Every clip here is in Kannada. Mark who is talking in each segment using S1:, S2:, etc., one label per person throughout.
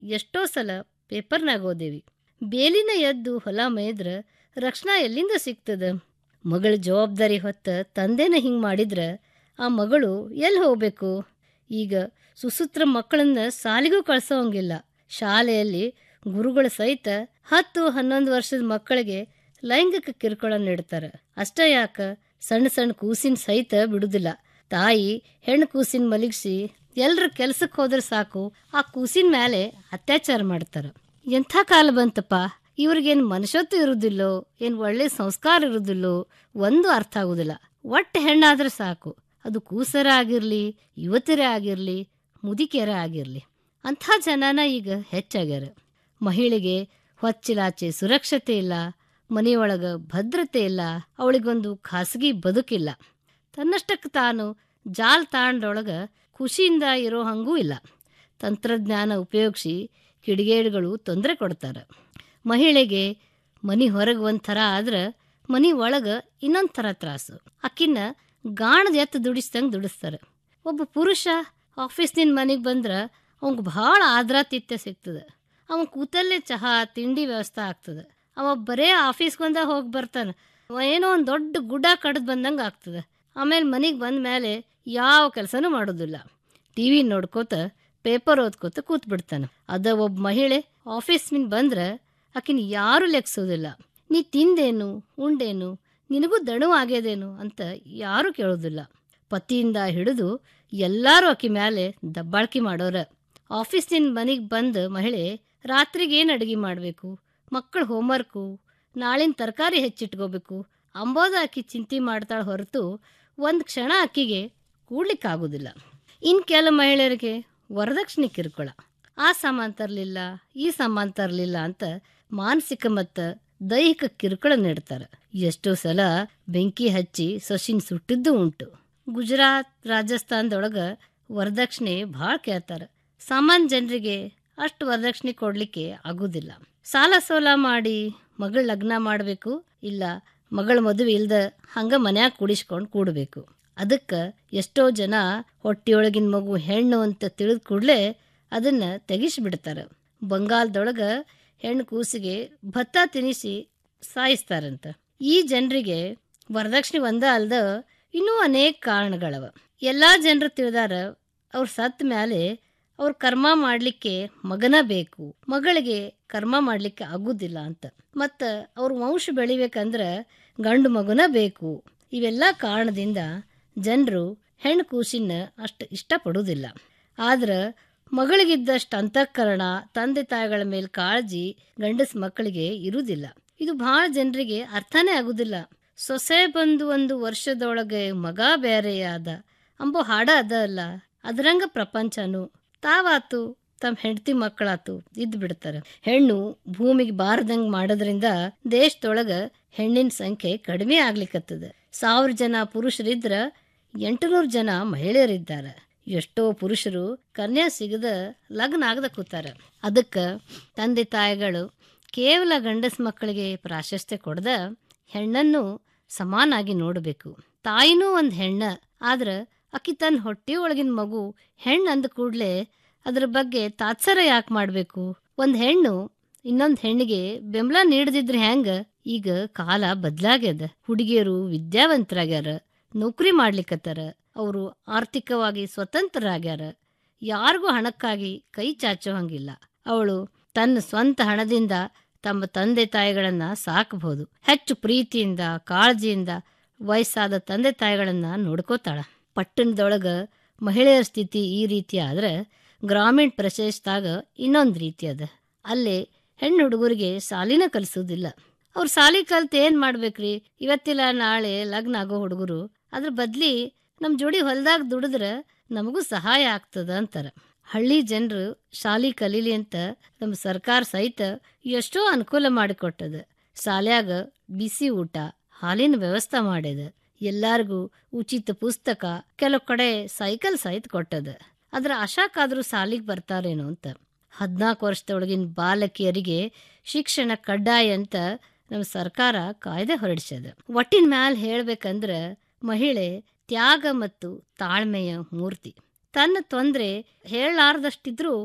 S1: ಎಷ್ಟೋ ಸಲ ಪೇಪರ್ನಾಗ ಓದೇವಿ ಬೇಲಿನ ಎದ್ದು ಹೊಲ ಮೇಯ್ದ್ರ ರಕ್ಷಣಾ ಎಲ್ಲಿಂದ ಸಿಗ್ತದ ಮಗಳ ಜವಾಬ್ದಾರಿ ಹೊತ್ತ ತಂದೆನ ಹಿಂಗೆ ಮಾಡಿದ್ರ ಆ ಮಗಳು ಎಲ್ಲಿ ಹೋಗ್ಬೇಕು ಈಗ ಸುಸೂತ್ರ ಮಕ್ಕಳನ್ನ ಸಾಲಿಗೂ ಕಳ್ಸೋಂಗಿಲ್ಲ ಶಾಲೆಯಲ್ಲಿ ಗುರುಗಳ ಸಹಿತ ಹತ್ತು ಹನ್ನೊಂದು ವರ್ಷದ ಮಕ್ಕಳಿಗೆ ಲೈಂಗಿಕ ಕಿರುಕುಳ ನೀಡ್ತಾರೆ ಅಷ್ಟೇ ಯಾಕ ಸಣ್ಣ ಸಣ್ಣ ಕೂಸಿನ ಸಹಿತ ಬಿಡುದಿಲ್ಲ ತಾಯಿ ಹೆಣ್ಣು ಕೂಸಿನ ಮಲಗಿಸಿ ಎಲ್ರ ಕೆಲ್ಸಕ್ಕೆ ಹೋದ್ರೆ ಸಾಕು ಆ ಕೂಸಿನ ಮೇಲೆ ಅತ್ಯಾಚಾರ ಮಾಡ್ತಾರ ಎಂಥ ಕಾಲ ಬಂತಪ್ಪ ಇವ್ರಿಗೇನು ಮನುಷ್ಯತ್ವ ಇರುದಿಲ್ಲೋ ಏನು ಒಳ್ಳೆ ಸಂಸ್ಕಾರ ಇರುದಿಲ್ಲೋ ಒಂದು ಅರ್ಥ ಆಗುದಿಲ್ಲ ಒಟ್ಟು ಹೆಣ್ಣಾದ್ರೆ ಸಾಕು ಅದು ಕೂಸರ ಆಗಿರ್ಲಿ ಯುವತಿಯರೇ ಆಗಿರ್ಲಿ ಮುದಿಕೆಯರೇ ಆಗಿರ್ಲಿ ಅಂಥ ಜನನ ಈಗ ಹೆಚ್ಚಾಗ್ಯಾರ ಮಹಿಳೆಗೆ ಹೊಚ್ಚಿಲಾಚೆ ಸುರಕ್ಷತೆ ಇಲ್ಲ ಮನೆಯೊಳಗ ಭದ್ರತೆ ಇಲ್ಲ ಅವಳಿಗೊಂದು ಖಾಸಗಿ ಬದುಕಿಲ್ಲ ತನ್ನಷ್ಟಕ್ಕೆ ತಾನು ಜಾಲ್ ತಾಂಡೊಳಗ ಖುಷಿಯಿಂದ ಇರೋ ಹಂಗೂ ಇಲ್ಲ ತಂತ್ರಜ್ಞಾನ ಉಪಯೋಗಿಸಿ ಕಿಡಿಗೇಡಿಗಳು ತೊಂದರೆ ಕೊಡ್ತಾರೆ ಮಹಿಳೆಗೆ ಮನೆ ಹೊರಗೆ ಒಂದು ಥರ ಆದ್ರೆ ಮನೆ ಒಳಗೆ ಇನ್ನೊಂದು ಥರ ತ್ರಾಸು ಅಕ್ಕಿನ ಗಾಣದ ಎತ್ತು ದುಡಿಸ್ದಂಗೆ ದುಡಿಸ್ತಾರೆ ಒಬ್ಬ ಪುರುಷ ಆಫೀಸ್ನಿಂದ ಮನೆಗೆ ಬಂದ್ರೆ ಅವಂಗೆ ಭಾಳ ಆದ್ರಾತಿಥ್ಯ ಸಿಗ್ತದೆ ಅವನು ಕೂತಲ್ಲೇ ಚಹಾ ತಿಂಡಿ ವ್ಯವಸ್ಥೆ ಆಗ್ತದೆ ಅವ ಬರೇ ಆಫೀಸ್ಗೊಂದ ಹೋಗಿ ಬರ್ತಾನೆ ಅವ ಏನೋ ಒಂದು ದೊಡ್ಡ ಗುಡ್ಡ ಕಡ್ದು ಬಂದಂಗೆ ಆಗ್ತದೆ ಆಮೇಲೆ ಮನೆಗೆ ಬಂದ ಮೇಲೆ ಯಾವ ಕೆಲಸನೂ ಮಾಡೋದಿಲ್ಲ ಟಿ ವಿ ನೋಡ್ಕೋತ ಪೇಪರ್ ಓದ್ಕೋತ ಕೂತ್ ಬಿಡ್ತಾನೆ ಅದ ಒಬ್ಬ ಮಹಿಳೆ ಆಫೀಸ್ನಿಂದ ಬಂದ್ರೆ ಆಕಿನ ಯಾರೂ ಲೆಕ್ಸೋದಿಲ್ಲ ನೀ ತಿಂದೇನು ಉಂಡೇನು ನಿನಗೂ ದಣು ಆಗ್ಯದೇನು ಅಂತ ಯಾರೂ ಕೇಳೋದಿಲ್ಲ ಪತಿಯಿಂದ ಹಿಡಿದು ಎಲ್ಲರೂ ಆಕಿ ಮೇಲೆ ದಬ್ಬಾಳ್ಕೆ ಮಾಡೋರ ಆಫೀಸ್ನಿಂದ ಮನೆಗೆ ಬಂದು ಮಹಿಳೆ ರಾತ್ರಿಗೆ ಏನು ಅಡುಗೆ ಮಾಡಬೇಕು ಮಕ್ಕಳ ಹೋಮ್ವರ್ಕು ನಾಳಿನ ತರಕಾರಿ ಹೆಚ್ಚಿಟ್ಕೋಬೇಕು ಅಂಬೋದ ಆಕಿ ಚಿಂತೆ ಮಾಡ್ತಾಳೆ ಹೊರತು ಒಂದು ಕ್ಷಣ ಆಕಿಗೆ ಕೂಡ್ಲಿಕ್ಕಾಗೋದಿಲ್ಲ ಇನ್ನು ಕೆಲ ಮಹಿಳೆಯರಿಗೆ ವರದಕ್ಷಿಣೆ ಕಿರುಕುಳ ಆ ಸಾಮಾನು ತರಲಿಲ್ಲ ಈ ಸಾಮಾನು ತರಲಿಲ್ಲ ಅಂತ ಮಾನಸಿಕ ಮತ್ತು ದೈಹಿಕ ಕಿರುಕುಳ ನೀಡ್ತಾರೆ ಎಷ್ಟೋ ಸಲ ಬೆಂಕಿ ಹಚ್ಚಿ ಸೊಸಿನ ಸುಟ್ಟಿದ್ದು ಉಂಟು ಗುಜರಾತ್ ರಾಜಸ್ಥಾನದೊಳಗೆ ವರದಕ್ಷಿಣೆ ಭಾಳ ಕೇಳ್ತಾರೆ ಸಾಮಾನ್ಯ ಜನರಿಗೆ ಅಷ್ಟು ವರದಕ್ಷಿಣೆ ಕೊಡಲಿಕ್ಕೆ ಆಗೋದಿಲ್ಲ ಸಾಲ ಸೋಲ ಮಾಡಿ ಮಗಳ ಲಗ್ನ ಮಾಡಬೇಕು ಇಲ್ಲ ಮಗಳ ಮದುವೆ ಇಲ್ದ ಹಂಗ ಮನ್ಯಾಗ ಕೂಡಿಸ್ಕೊಂಡು ಕೂಡಬೇಕು ಅದಕ್ಕೆ ಎಷ್ಟೋ ಜನ ಹೊಟ್ಟೆಯೊಳಗಿನ ಮಗು ಹೆಣ್ಣು ಅಂತ ತಿಳಿದ ಕೂಡಲೇ ಅದನ್ನು ತೆಗಿಸಿಬಿಡ್ತಾರೆ ಬಂಗಾಲದೊಳಗೆ ಹೆಣ್ಣು ಕೂಸಿಗೆ ಭತ್ತ ತಿನ್ನಿಸಿ ಸಾಯಿಸ್ತಾರಂತ ಈ ಜನರಿಗೆ ವರದಕ್ಷಿಣೆ ಒಂದ ಅಲ್ದ ಇನ್ನೂ ಅನೇಕ ಕಾರಣಗಳವ ಎಲ್ಲ ಜನರು ತಿಳಿದಾರ ಅವ್ರು ಸತ್ತ ಮೇಲೆ ಅವ್ರ ಕರ್ಮ ಮಾಡಲಿಕ್ಕೆ ಮಗನ ಬೇಕು ಮಗಳಿಗೆ ಕರ್ಮ ಮಾಡಲಿಕ್ಕೆ ಆಗುದಿಲ್ಲ ಅಂತ ಮತ್ತು ಅವ್ರ ವಂಶ ಬೆಳಿಬೇಕಂದ್ರೆ ಗಂಡು ಮಗುನ ಬೇಕು ಇವೆಲ್ಲ ಕಾರಣದಿಂದ ಜನರು ಹೆಣ್ಣು ಕೂಸಿನ ಅಷ್ಟು ಇಷ್ಟಪಡುವುದಿಲ್ಲ ಆದ್ರೆ ಮಗಳಿಗಿದ್ದಷ್ಟು ಅಂತಃಕರಣ ತಂದೆ ತಾಯಿಗಳ ಮೇಲೆ ಕಾಳಜಿ ಗಂಡಸ ಮಕ್ಕಳಿಗೆ ಇರುವುದಿಲ್ಲ ಇದು ಭಾಳ ಜನರಿಗೆ ಅರ್ಥನೇ ಆಗುದಿಲ್ಲ ಸೊಸೆ ಬಂದು ಒಂದು ವರ್ಷದೊಳಗೆ ಮಗ ಬೇರೆಯಾದ ಅಂಬೋ ಹಾಡ ಅದ ಅಲ್ಲ ಅದರಂಗ ಪ್ರಪಂಚನು ತಾವಾತು ತಮ್ಮ ಹೆಂಡತಿ ಮಕ್ಕಳಾತು ಇದ್ದು ಬಿಡ್ತಾರೆ ಹೆಣ್ಣು ಭೂಮಿಗೆ ಬಾರದಂಗ್ ಮಾಡೋದ್ರಿಂದ ದೇಶದೊಳಗ ಹೆಣ್ಣಿನ ಸಂಖ್ಯೆ ಕಡಿಮೆ ಆಗ್ಲಿಕ್ಕತ್ತದ ಸಾವಿರ ಜನ ಪುರುಷರಿದ್ರ ಎಂಟುನೂರು ಜನ ಮಹಿಳೆಯರಿದ್ದಾರೆ ಎಷ್ಟೋ ಪುರುಷರು ಕನ್ಯಾ ಸಿಗದ ಲಗ್ನ ಆಗದ ಕೂತಾರ ಅದಕ್ಕೆ ತಂದೆ ತಾಯಿಗಳು ಕೇವಲ ಗಂಡಸ ಮಕ್ಕಳಿಗೆ ಪ್ರಾಶಸ್ತ್ಯ ಕೊಡದ ಹೆಣ್ಣನ್ನು ಸಮಾನಾಗಿ ನೋಡಬೇಕು ತಾಯಿನೂ ಒಂದು ಹೆಣ್ಣ ಆದ್ರೆ ಅಕ್ಕಿ ತನ್ನ ಹೊಟ್ಟೆ ಒಳಗಿನ ಮಗು ಹೆಣ್ಣು ಅಂದ ಕೂಡಲೇ ಅದ್ರ ಬಗ್ಗೆ ತಾತ್ಸರ ಯಾಕೆ ಮಾಡಬೇಕು ಒಂದು ಹೆಣ್ಣು ಇನ್ನೊಂದು ಹೆಣ್ಣಿಗೆ ಬೆಂಬಲ ನೀಡದಿದ್ರೆ ಹೆಂಗ ಈಗ ಕಾಲ ಬದಲಾಗ್ಯದ ಹುಡುಗಿಯರು ವಿದ್ಯಾವಂತರಾಗ್ಯಾರ ನೌಕರಿ ಮಾಡ್ಲಿಕ್ಕತ್ತಾರ ಅವರು ಆರ್ಥಿಕವಾಗಿ ಸ್ವತಂತ್ರರಾಗ್ಯಾರ ಯಾರಿಗೂ ಹಣಕ್ಕಾಗಿ ಕೈ ಚಾಚೋ ಹಂಗಿಲ್ಲ ಅವಳು ತನ್ನ ಸ್ವಂತ ಹಣದಿಂದ ತಮ್ಮ ತಂದೆ ತಾಯಿಗಳನ್ನ ಸಾಕಬಹುದು ಹೆಚ್ಚು ಪ್ರೀತಿಯಿಂದ ಕಾಳಜಿಯಿಂದ ವಯಸ್ಸಾದ ತಂದೆ ತಾಯಿಗಳನ್ನ ನೋಡ್ಕೋತಾಳ ಪಟ್ಟಣದೊಳಗ ಮಹಿಳೆಯರ ಸ್ಥಿತಿ ಈ ರೀತಿ ಆದ್ರೆ ಗ್ರಾಮೀಣ ಪ್ರದೇಶದಾಗ ಇನ್ನೊಂದು ರೀತಿ ಅದ ಅಲ್ಲೇ ಹೆಣ್ಣು ಹುಡುಗರಿಗೆ ಸಾಲಿನ ಕಲಿಸೋದಿಲ್ಲ ಅವ್ರು ಸಾಲಿ ಕಲ್ತು ಏನು ಮಾಡ್ಬೇಕ್ರಿ ಇವತ್ತಿಲ್ಲ ನಾಳೆ ಲಗ್ನ ಆಗೋ ಹುಡುಗರು ಅದ್ರ ಬದ್ಲಿ ನಮ್ಮ ಜೋಡಿ ಹೊಲ್ದಾಗ ದುಡಿದ್ರೆ ನಮಗೂ ಸಹಾಯ ಆಗ್ತದ ಅಂತಾರೆ ಹಳ್ಳಿ ಜನರು ಶಾಲಿ ಕಲೀಲಿ ಅಂತ ನಮ್ಮ ಸರ್ಕಾರ ಸಹಿತ ಎಷ್ಟೋ ಅನುಕೂಲ ಮಾಡಿಕೊಟ್ಟದ ಶಾಲ್ಯಾಗ ಬಿಸಿ ಊಟ ಹಾಲಿನ ವ್ಯವಸ್ಥೆ ಮಾಡ್ಯದ ಎಲ್ಲಾರ್ಗೂ ಉಚಿತ ಪುಸ್ತಕ ಕೆಲವು ಕಡೆ ಸೈಕಲ್ ಸಹಿತ ಕೊಟ್ಟದ ಅದ್ರ ಆಶಾಕಾದ್ರೂ ಸಾಲಿಗೆ ಬರ್ತಾರೇನೋ ಅಂತ ಹದಿನಾಲ್ಕು ವರ್ಷದೊಳಗಿನ ಬಾಲಕಿಯರಿಗೆ ಶಿಕ್ಷಣ ಕಡ್ಡಾಯ ಅಂತ ನಮ್ಮ ಸರ್ಕಾರ ಕಾಯ್ದೆ ಹೊರಡಿಸ್ಯದ ಒಟ್ಟಿನ ಮ್ಯಾಲ ಹೇಳ್ಬೇಕಂದ್ರ ಮಹಿಳೆ ತ್ಯಾಗ ಮತ್ತು ತಾಳ್ಮೆಯ ಮೂರ್ತಿ ತನ್ನ ತೊಂದರೆ ಹೇಳಲಾರ್ದಷ್ಟಿದ್ರೂ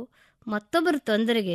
S1: ಮತ್ತೊಬ್ಬರ ತೊಂದರೆಗೆ